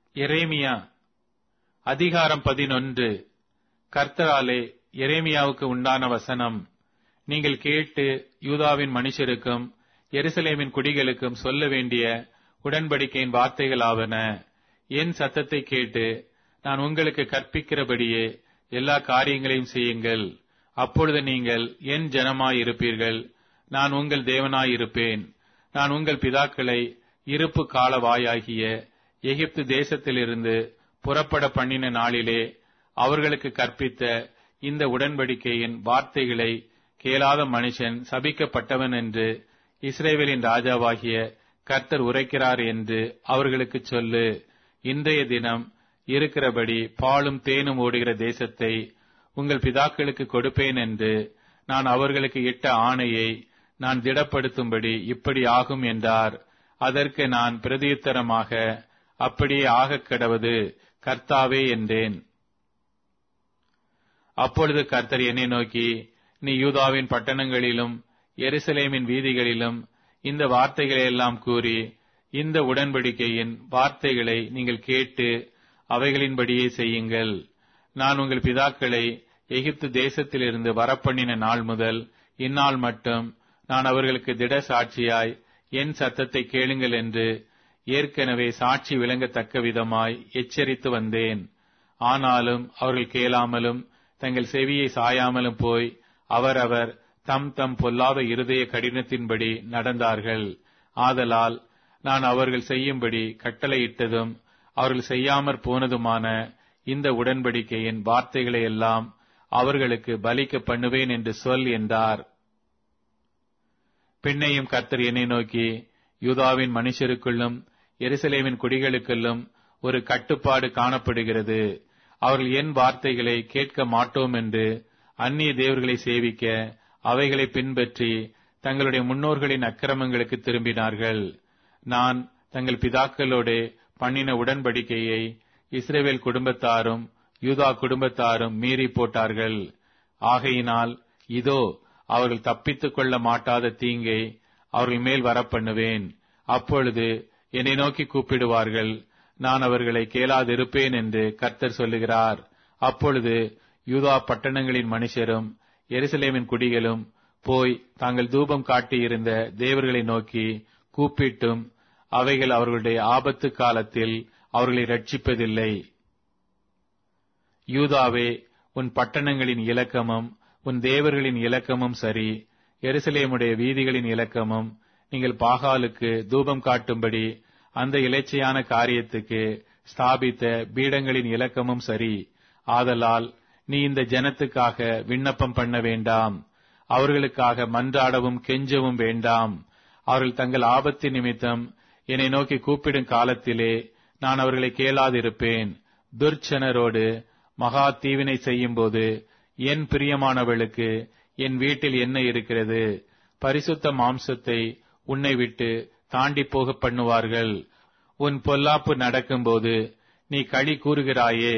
எரேமியா அதிகாரம் பதினொன்று கர்த்தராலே எரேமியாவுக்கு உண்டான வசனம் நீங்கள் கேட்டு யூதாவின் மனுஷருக்கும் எருசலேமின் குடிகளுக்கும் சொல்ல வேண்டிய உடன்படிக்கையின் வார்த்தைகளாவன என் சத்தத்தை கேட்டு நான் உங்களுக்கு கற்பிக்கிறபடியே எல்லா காரியங்களையும் செய்யுங்கள் அப்பொழுது நீங்கள் என் ஜனமாயிருப்பீர்கள் நான் உங்கள் தேவனாயிருப்பேன் நான் உங்கள் பிதாக்களை இருப்பு காலவாயாகிய எகிப்து தேசத்திலிருந்து புறப்பட பண்ணின நாளிலே அவர்களுக்கு கற்பித்த இந்த உடன்படிக்கையின் வார்த்தைகளை கேளாத மனுஷன் சபிக்கப்பட்டவன் என்று இஸ்ரேவேலின் ராஜாவாகிய கர்த்தர் உரைக்கிறார் என்று அவர்களுக்கு சொல்லு இன்றைய தினம் இருக்கிறபடி பாலும் தேனும் ஓடுகிற தேசத்தை உங்கள் பிதாக்களுக்கு கொடுப்பேன் என்று நான் அவர்களுக்கு இட்ட ஆணையை நான் திடப்படுத்தும்படி இப்படி ஆகும் என்றார் அதற்கு நான் பிரதியுத்தரமாக அப்படியே ஆகக் கிடவது கர்த்தாவே என்றேன் அப்பொழுது கர்த்தர் என்னை நோக்கி நீ யூதாவின் பட்டணங்களிலும் எருசலேமின் வீதிகளிலும் இந்த வார்த்தைகளை எல்லாம் கூறி இந்த உடன்படிக்கையின் வார்த்தைகளை நீங்கள் கேட்டு அவைகளின்படியே செய்யுங்கள் நான் உங்கள் பிதாக்களை எகிப்து தேசத்திலிருந்து வரப்பண்ணின நாள் முதல் இந்நாள் மட்டும் நான் அவர்களுக்கு திட சாட்சியாய் என் சத்தத்தை கேளுங்கள் என்று ஏற்கனவே சாட்சி விளங்கத்தக்க விதமாய் எச்சரித்து வந்தேன் ஆனாலும் அவர்கள் கேளாமலும் தங்கள் செவியை சாயாமலும் போய் அவரவர் தம் தம் பொல்லாத இருதய கடினத்தின்படி நடந்தார்கள் ஆதலால் நான் அவர்கள் செய்யும்படி கட்டளையிட்டதும் அவர்கள் செய்யாமற் போனதுமான இந்த உடன்படிக்கையின் வார்த்தைகளை எல்லாம் அவர்களுக்கு பலிக்க பண்ணுவேன் என்று சொல் என்றார் பின்னையும் கர்த்தர் என்னை நோக்கி யூதாவின் மனுஷருக்குள்ளும் எருசலேமின் குடிகளுக்குள்ளும் ஒரு கட்டுப்பாடு காணப்படுகிறது அவர்கள் என் வார்த்தைகளை கேட்க மாட்டோம் என்று அந்நிய தேவர்களை சேவிக்க அவைகளை பின்பற்றி தங்களுடைய முன்னோர்களின் அக்கிரமங்களுக்கு திரும்பினார்கள் நான் தங்கள் பிதாக்களோடு பண்ணின உடன்படிக்கையை இஸ்ரேவேல் குடும்பத்தாரும் யூதா குடும்பத்தாரும் மீறி போட்டார்கள் ஆகையினால் இதோ அவர்கள் தப்பித்துக் கொள்ள மாட்டாத தீங்கை அவர்கள் மேல் வரப்பண்ணுவேன் அப்பொழுது என்னை நோக்கி கூப்பிடுவார்கள் நான் அவர்களை கேளாதிருப்பேன் என்று கர்த்தர் சொல்லுகிறார் அப்பொழுது யூதா பட்டணங்களின் மனுஷரும் எருசலேமின் குடிகளும் போய் தாங்கள் தூபம் காட்டியிருந்த தேவர்களை நோக்கி கூப்பிட்டும் அவைகள் அவர்களுடைய ஆபத்து காலத்தில் அவர்களை ரட்சிப்பதில்லை யூதாவே உன் பட்டணங்களின் இலக்கமும் உன் தேவர்களின் இலக்கமும் சரி எருசலேமுடைய வீதிகளின் இலக்கமும் நீங்கள் பாகாலுக்கு தூபம் காட்டும்படி அந்த இலைச்சையான காரியத்துக்கு ஸ்தாபித்த பீடங்களின் இலக்கமும் சரி ஆதலால் நீ இந்த ஜனத்துக்காக விண்ணப்பம் பண்ண வேண்டாம் அவர்களுக்காக மன்றாடவும் கெஞ்சவும் வேண்டாம் அவர்கள் தங்கள் ஆபத்து நிமித்தம் என்னை நோக்கி கூப்பிடும் காலத்திலே நான் அவர்களை கேளாதிருப்பேன் துர்ச்சனரோடு மகா தீவினை செய்யும்போது என் பிரியமானவளுக்கு என் வீட்டில் என்ன இருக்கிறது பரிசுத்த மாம்சத்தை உன்னை விட்டு தாண்டி போக பண்ணுவார்கள் உன் பொல்லாப்பு நடக்கும்போது நீ களி கூறுகிறாயே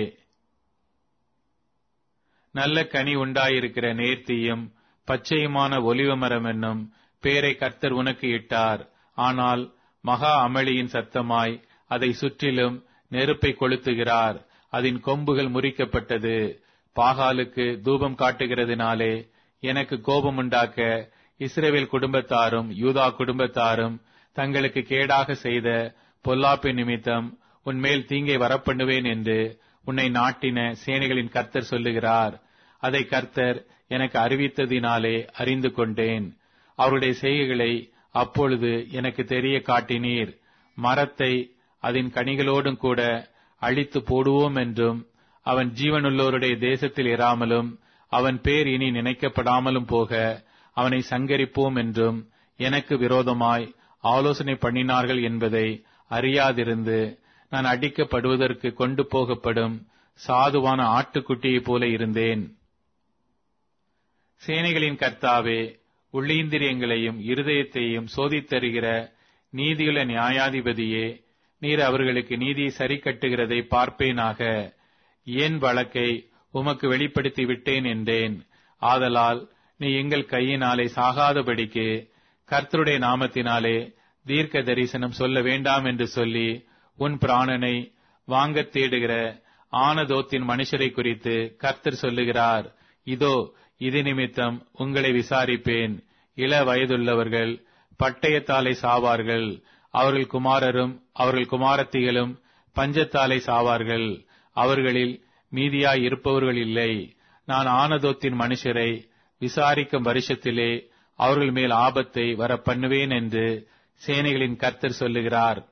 நல்ல கனி உண்டாயிருக்கிற நேர்த்தியும் பச்சையுமான ஒலிவ மரம் என்னும் பேரை கர்த்தர் உனக்கு இட்டார் ஆனால் மகா அமளியின் சத்தமாய் அதை சுற்றிலும் நெருப்பை கொளுத்துகிறார் அதன் கொம்புகள் முறிக்கப்பட்டது பாகாலுக்கு தூபம் காட்டுகிறதுனாலே எனக்கு கோபம் உண்டாக்க இஸ்ரேவேல் குடும்பத்தாரும் யூதா குடும்பத்தாரும் தங்களுக்கு கேடாக செய்த பொல்லாப்பின் நிமித்தம் உன்மேல் தீங்கை வரப்பண்ணுவேன் என்று உன்னை நாட்டின சேனைகளின் கர்த்தர் சொல்லுகிறார் அதை கர்த்தர் எனக்கு அறிவித்ததினாலே அறிந்து கொண்டேன் அவருடைய செய்கைகளை அப்பொழுது எனக்கு தெரிய காட்டினீர் மரத்தை அதன் கனிகளோடும் கூட அழித்து போடுவோம் என்றும் அவன் ஜீவனுள்ளோருடைய தேசத்தில் இராமலும் அவன் பேர் இனி நினைக்கப்படாமலும் போக அவனை சங்கரிப்போம் என்றும் எனக்கு விரோதமாய் ஆலோசனை பண்ணினார்கள் என்பதை அறியாதிருந்து நான் அடிக்கப்படுவதற்கு கொண்டு போகப்படும் சாதுவான ஆட்டுக்குட்டியைப் போல இருந்தேன் சேனைகளின் கர்த்தாவே உள்ளீந்திரியங்களையும் இருதயத்தையும் சோதித்தருகிற நீதியுள்ள நியாயாதிபதியே நீர் அவர்களுக்கு நீதியை சரி கட்டுகிறதை பார்ப்பேனாக என் வழக்கை உமக்கு வெளிப்படுத்தி விட்டேன் என்றேன் ஆதலால் நீ எங்கள் கையினாலே சாகாதபடிக்கு கர்த்தருடைய நாமத்தினாலே தீர்க்க தரிசனம் சொல்ல வேண்டாம் என்று சொல்லி உன் பிராணனை வாங்கத் தேடுகிற ஆனதோத்தின் மனுஷரை குறித்து கர்த்தர் சொல்லுகிறார் இதோ இது நிமித்தம் உங்களை விசாரிப்பேன் இள வயதுள்ளவர்கள் பட்டயத்தாலே சாவார்கள் அவர்கள் குமாரரும் அவர்கள் குமாரத்திகளும் பஞ்சத்தாலே சாவார்கள் அவர்களில் மீதியாய் இருப்பவர்கள் இல்லை நான் ஆனதோத்தின் மனுஷரை விசாரிக்கும் வருஷத்திலே அவர்கள் மேல் ஆபத்தை வர பண்ணுவேன் என்று சேனைகளின் கர்த்தர் சொல்லுகிறார்